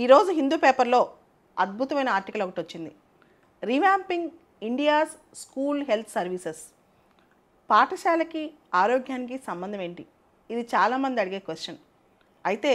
ఈరోజు హిందూ పేపర్లో అద్భుతమైన ఆర్టికల్ ఒకటి వచ్చింది revamping India's school health services పాఠశాలకి ఆరోగ్యానికి సంబంధం ఏంటి ఇది చాలామంది అడిగే క్వశ్చన్ అయితే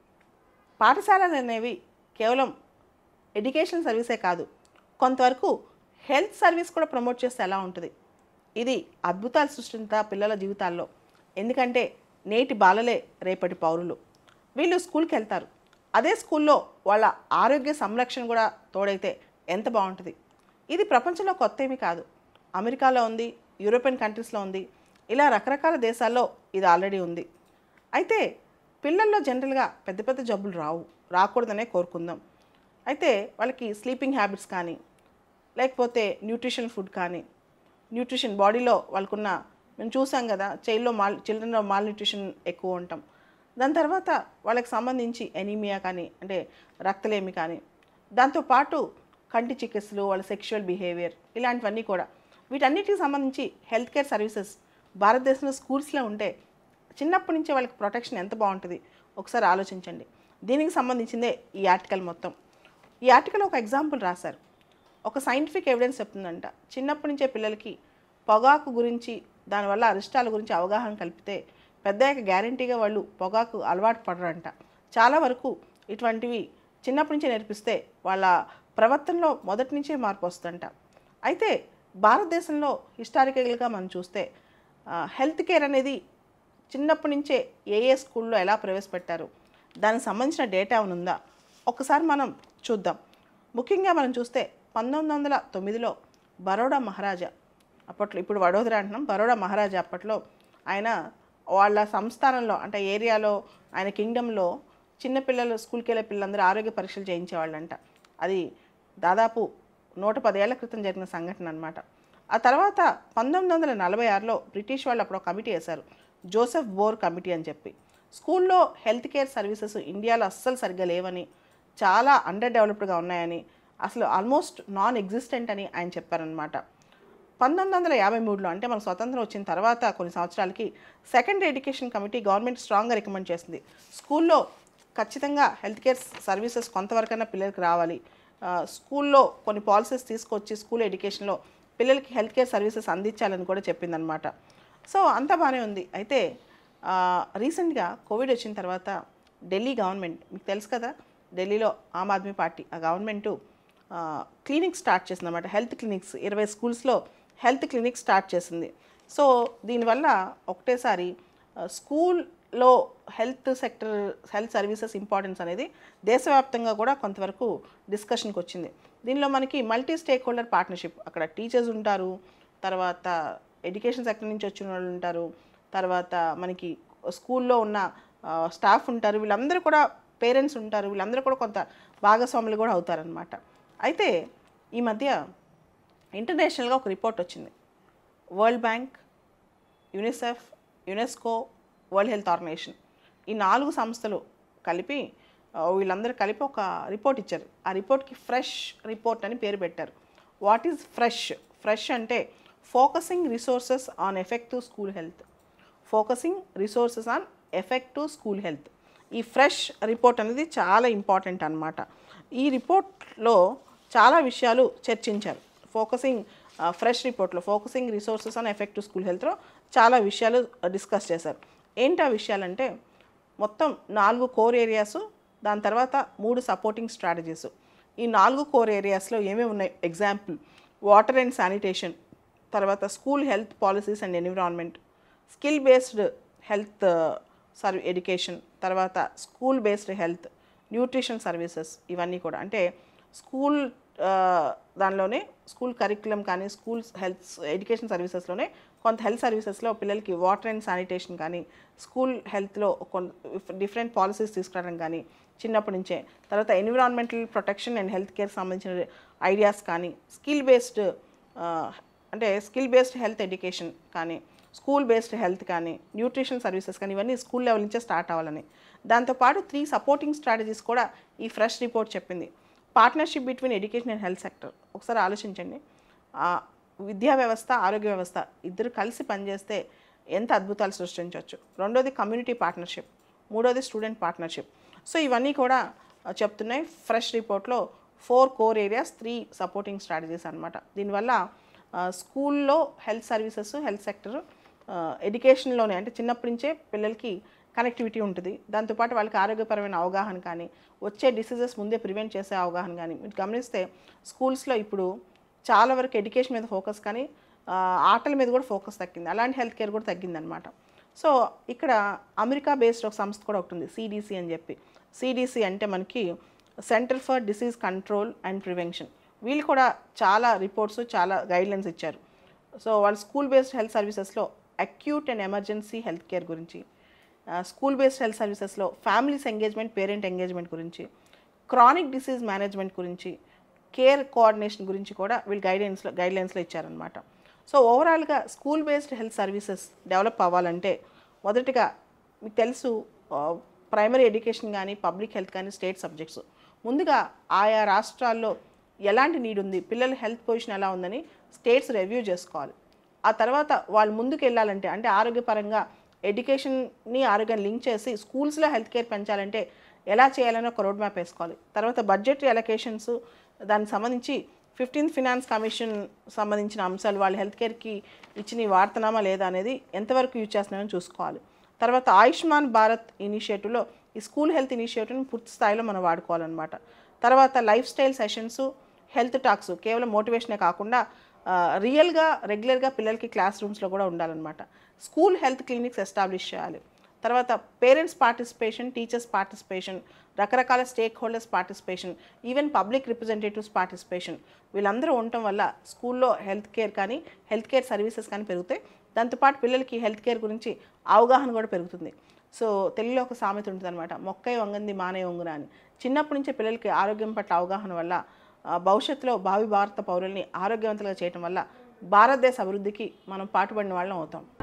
పాఠశాలలు అనేవి కేవలం ఎడ్యుకేషన్ సర్వీసే కాదు కొంతవరకు హెల్త్ సర్వీస్ కూడా ప్రమోట్ చేస్తే ఎలా ఉంటుంది ఇది అద్భుతాలు సృష్టించా పిల్లల జీవితాల్లో ఎందుకంటే నేటి బాలలే రేపటి పౌరులు వీళ్ళు స్కూల్కి వెళ్తారు అదే స్కూల్లో వాళ్ళ ఆరోగ్య సంరక్షణ కూడా తోడైతే ఎంత బాగుంటుంది ఇది ప్రపంచంలో కొత్త ఏమీ కాదు అమెరికాలో ఉంది యూరోపియన్ కంట్రీస్లో ఉంది ఇలా రకరకాల దేశాల్లో ఇది ఆల్రెడీ ఉంది అయితే పిల్లల్లో జనరల్గా పెద్ద పెద్ద జబ్బులు రావు రాకూడదనే కోరుకుందాం అయితే వాళ్ళకి స్లీపింగ్ హ్యాబిట్స్ కానీ లేకపోతే న్యూట్రిషన్ ఫుడ్ కానీ న్యూట్రిషన్ బాడీలో వాళ్ళకున్న మేము చూసాం కదా చైల్డ్లో మాల్ చిల్డ్రన్లో మాల్ న్యూట్రిషన్ ఎక్కువ ఉంటాం దాని తర్వాత వాళ్ళకి సంబంధించి ఎనీమియా కానీ అంటే రక్తలేమి కానీ దాంతోపాటు కంటి చికిత్సలు వాళ్ళ సెక్షువల్ బిహేవియర్ ఇలాంటివన్నీ కూడా వీటన్నిటికి సంబంధించి హెల్త్ కేర్ సర్వీసెస్ భారతదేశంలో స్కూల్స్లో ఉంటే చిన్నప్పటి నుంచే వాళ్ళకి ప్రొటెక్షన్ ఎంత బాగుంటుంది ఒకసారి ఆలోచించండి దీనికి సంబంధించిందే ఈ ఆర్టికల్ మొత్తం ఈ ఆర్టికల్ ఒక ఎగ్జాంపుల్ రాశారు ఒక సైంటిఫిక్ ఎవిడెన్స్ చెప్తుందంట చిన్నప్పటి నుంచే పిల్లలకి పొగాకు గురించి దానివల్ల అరిష్టాల గురించి అవగాహన కల్పితే పెద్దయ్యాక గ్యారంటీగా వాళ్ళు పొగాకు అలవాటు పడరంట చాలా వరకు ఇటువంటివి చిన్నప్పటి నుంచే నేర్పిస్తే వాళ్ళ ప్రవర్తనలో మొదటి నుంచే మార్పు వస్తుందంట అయితే భారతదేశంలో హిస్టారికల్గా మనం చూస్తే హెల్త్ కేర్ అనేది చిన్నప్పటి నుంచే ఏ ఏ స్కూల్లో ఎలా ప్రవేశపెట్టారు దానికి సంబంధించిన డేటా ఏమైనా ఉందా ఒకసారి మనం చూద్దాం ముఖ్యంగా మనం చూస్తే పంతొమ్మిది వందల తొమ్మిదిలో బరోడా మహారాజా అప్పట్లో ఇప్పుడు వడోదర అంటున్నాం బరోడా మహారాజా అప్పట్లో ఆయన వాళ్ళ సంస్థానంలో అంటే ఏరియాలో ఆయన కింగ్డమ్లో చిన్నపిల్లలు స్కూల్కి వెళ్ళే పిల్లలందరూ ఆరోగ్య పరీక్షలు చేయించేవాళ్ళంట అది దాదాపు నూట పదేళ్ల క్రితం జరిగిన సంఘటన అనమాట ఆ తర్వాత పంతొమ్మిది వందల నలభై ఆరులో బ్రిటిష్ వాళ్ళు అప్పుడు ఒక కమిటీ వేశారు జోసెఫ్ బోర్ కమిటీ అని చెప్పి స్కూల్లో హెల్త్ కేర్ సర్వీసెస్ ఇండియాలో అస్సలు సరిగ్గా లేవని చాలా అండర్ డెవలప్డ్గా ఉన్నాయని అసలు ఆల్మోస్ట్ నాన్ ఎగ్జిస్టెంట్ అని ఆయన చెప్పారనమాట పంతొమ్మిది వందల యాభై మూడులో అంటే మన స్వతంత్రం వచ్చిన తర్వాత కొన్ని సంవత్సరాలకి సెకండరీ ఎడ్యుకేషన్ కమిటీ గవర్నమెంట్ స్ట్రాంగ్గా రికమెండ్ చేసింది స్కూల్లో ఖచ్చితంగా హెల్త్ కేర్ సర్వీసెస్ కొంతవరకైనా పిల్లలకి రావాలి ఆ, స్కూల్లో కొన్ని పాలసీస్ తీసుకొచ్చి స్కూల్ ఎడ్యుకేషన్లో పిల్లలకి హెల్త్ కేర్ సర్వీసెస్ అందించాలని కూడా చెప్పిందనమాట సో అంతా బాగానే ఉంది అయితే రీసెంట్గా కోవిడ్ వచ్చిన తర్వాత ఢిల్లీ గవర్నమెంట్ మీకు తెలుసు కదా ఢిల్లీలో ఆమ్ ఆద్మీ పార్టీ ఆ గవర్నమెంటు క్లినిక్ స్టార్ట్ చేసింది అనమాట హెల్త్ క్లినిక్స్ ఇరవై స్కూల్స్లో హెల్త్ క్లినిక్ స్టార్ట్ చేసింది సో దీనివల్ల ఒకటేసారి ఆ, స్కూల్లో health sector health services importance అనేది దేశవ్యాప్తంగా కూడా కొంతవరకు డిస్కషన్కి వచ్చింది దీనిలో మనకి మల్టీ స్టేక్ హోల్డర్ పార్ట్నర్షిప్ అక్కడ టీచర్స్ ఉంటారు తర్వాత ఎడ్యుకేషన్ సెక్టర్ నుంచి వచ్చిన వాళ్ళు ఉంటారు తర్వాత మనకి స్కూల్లో ఉన్న స్టాఫ్ ఉంటారు వీళ్ళందరూ కూడా పేరెంట్స్ ఉంటారు వీళ్ళందరూ కూడా కొంత భాగస్వాములు కూడా అవుతారనమాట అయితే ఈ మధ్య ఇంటర్నేషనల్గా ఒక రిపోర్ట్ వచ్చింది World Bank UNICEF UNESCO World Health Organization ఈ నాలుగు సంస్థలు కలిపి ఆ, వీళ్ళందరూ కలిపి ఒక రిపోర్ట్ ఇచ్చారు ఆ రిపోర్ట్కి ఫ్రెష్ రిపోర్ట్ అని పేరు పెట్టారు వాట్ ఈజ్ ఫ్రెష్ ఫ్రెష్ అంటే focusing resources on effective school health focusing resources on effective school health ఈ ఫ్రెష్ రిపోర్ట్ అనేది చాలా ఇంపార్టెంట్ అన్నమాట ఈ రిపోర్ట్లో చాలా విషయాలు చర్చించారు ఫోకసింగ్ ఫ్రెష్ రిపోర్ట్లో focusing resources on effective school హెల్త్లో చాలా విషయాలు డిస్కస్ చేశారు ఏంటి ఆ విషయాలంటే మొత్తం నాలుగు కోర్ ఏరియాస్ దాని తర్వాత మూడు సపోర్టింగ్ స్ట్రాటజీస్ ఈ నాలుగు కోర్ ఏరియాస్లో ఏమేమి ఉన్నాయి ఎగ్జాంపుల్ వాటర్ అండ్ శానిటేషన్ తర్వాత school health policies and environment skill based health serve education తర్వాత school based health nutrition services ఇవన్నీ కూడా అంటే స్కూల్ ఆ, దానిలోనే స్కూల్ కరికులం కానీ స్కూల్ హెల్త్ ఎడ్యుకేషన్ సర్వీసెస్లోనే కొంత హెల్త్ సర్వీసెస్లో పిల్లలకి వాటర్ అండ్ శానిటేషన్ కానీ స్కూల్ హెల్త్లో కొంత డిఫరెంట్ పాలసీస్ తీసుకురావడం కానీ చిన్నప్పటి నుంచే తర్వాత environmental protection and health care సంబంధించిన ఐడియాస్ కానీ స్కిల్ బేస్డ్ అంటే స్కిల్ బేస్డ్ హెల్త్ ఎడ్యుకేషన్ కానీ స్కూల్ బేస్డ్ హెల్త్ కానీ న్యూట్రిషన్ సర్వీసెస్ కానీ ఇవన్నీ స్కూల్ లెవెల్ నుంచే స్టార్ట్ అవ్వాలని దాంతోపాటు త్రీ సపోర్టింగ్ స్ట్రాటజీస్ కూడా ఈ ఫ్రెష్ రిపోర్ట్ చెప్పింది partnership between education and health sector ఒకసారి ఆలోచించండి ఆ, విద్యా వ్యవస్థ ఆరోగ్య వ్యవస్థ ఇద్దరు కలిసి పనిచేస్తే ఎంత అద్భుతాలు సృష్టించవచ్చు రెండోది కమ్యూనిటీ పార్ట్నర్షిప్ మూడోది స్టూడెంట్ పార్ట్నర్షిప్ సో ఇవన్నీ కూడా ఆ, చెప్తున్నాయి ఫ్రెష్ రిపోర్ట్లో four core areas three supporting strategies అనమాట దీనివల్ల ఆ, స్కూల్లో హెల్త్ సర్వీసెస్ హెల్త్ సెక్టర్ ఎడ్యుకేషన్లోనే అంటే చిన్నప్పటి నుంచే పిల్లలకి కనెక్టివిటీ ఉంటుంది దాంతోపాటు వాళ్ళకి ఆరోగ్యపరమైన అవగాహన కానీ వచ్చే డిసీజెస్ ముందే ప్రివెంట్ చేసే అవగాహన కానీ మీరు గమనిస్తే స్కూల్స్లో ఇప్పుడు చాలా వరకు ఎడ్యుకేషన్ మీద ఫోకస్ కానీ ఆ, ఆటల మీద కూడా ఫోకస్ తగ్గింది అలాంటి హెల్త్ కేర్ కూడా తగ్గిందనమాట సో ఇక్కడ అమెరికా బేస్డ్ ఒక సంస్థ కూడా ఒకటి ఉంది సిడిసి అని చెప్పి సిడిసి అంటే మనకి center for disease control and prevention వీళ్ళు కూడా చాలా రిపోర్ట్స్ చాలా గైడ్లైన్స్ ఇచ్చారు సో వాళ్ళు స్కూల్ బేస్డ్ హెల్త్ సర్వీసెస్లో acute and emergency health care గురించి స్కూల్ బేస్డ్ హెల్త్ సర్వీసెస్లో ఫ్యామిలీస్ ఎంగేజ్మెంట్ పేరెంట్ ఎంగేజ్మెంట్ గురించి క్రానిక్ డిసీజ్ మేనేజ్మెంట్ గురించి కేర్ కోఆర్డినేషన్ గురించి కూడా వీళ్ళు గైడెన్స్లో గైడ్లైన్స్లో ఇచ్చారనమాట సో ఓవరాల్గా school based health services develop అవ్వాలంటే మొదటిగా మీకు తెలుసు ప్రైమరీ ఎడ్యుకేషన్ కానీ పబ్లిక్ హెల్త్ కానీ స్టేట్ సబ్జెక్ట్స్ ముందుగా ఆయా రాష్ట్రాల్లో ఎలాంటి నీడ్ ఉంది పిల్లల హెల్త్ పొజిషన్ ఎలా ఉందని స్టేట్స్ రివ్యూ చేసుకోవాలి ఆ తర్వాత వాళ్ళు ముందుకు వెళ్ళాలంటే అంటే ఆరోగ్యపరంగా ఎడ్యుకేషన్ని ఆరోగ్యం లింక్ చేసి స్కూల్స్లో హెల్త్ కేర్ పెంచాలంటే ఎలా చేయాలని ఒక రోడ్ మ్యాప్ వేసుకోవాలి తర్వాత బడ్జెట్ అలొకేషన్స్ దానికి సంబంధించి ఫిఫ్టీన్త్ ఫినాన్స్ కమిషన్ సంబంధించిన అంశాలు వాళ్ళు హెల్త్ కేర్కి ఇచ్చిన వాడుతున్నామా లేదా అనేది ఎంతవరకు యూజ్ చేస్తున్నామని చూసుకోవాలి తర్వాత ఆయుష్మాన్ భారత్ ఇనిషియేటివ్లో ఈ స్కూల్ హెల్త్ ఇనిషియేటివ్ని పూర్తి స్థాయిలో మనం వాడుకోవాలన్నమాట తర్వాత lifestyle sessions health talks కేవలం మోటివేషనే కాకుండా ఆ, రియల్గా రెగ్యులర్గా పిల్లలకి క్లాస్ రూమ్స్లో కూడా ఉండాలన్నమాట స్కూల్ హెల్త్ క్లినిక్స్ ఎస్టాబ్లిష్ చేయాలి తర్వాత పేరెంట్స్ పార్టిసిపేషన్ టీచర్స్ పార్టిసిపేషన్ రకరకాల stakeholders participation even public representatives participation వీళ్ళందరూ ఉండటం వల్ల స్కూల్లో హెల్త్ కేర్ కానీ హెల్త్ కేర్ సర్వీసెస్ కానీ పెరుగుతాయి దాంతోపాటు పిల్లలకి హెల్త్ కేర్ గురించి అవగాహన కూడా పెరుగుతుంది సో తెలుగులో ఒక సామెత ఉంటుంది అనమాట మొక్కై వంగంది మానే వంగున అని చిన్నప్పటి నుంచే పిల్లలకి ఆరోగ్యం పట్ల అవగాహన వల్ల ఆ, భవిష్యత్తులో భావి భారత పౌరుల్ని ఆరోగ్యవంతులుగా చేయటం వల్ల భారతదేశ అభివృద్ధికి మనం పాటుపడిన వాళ్ళం అవుతాం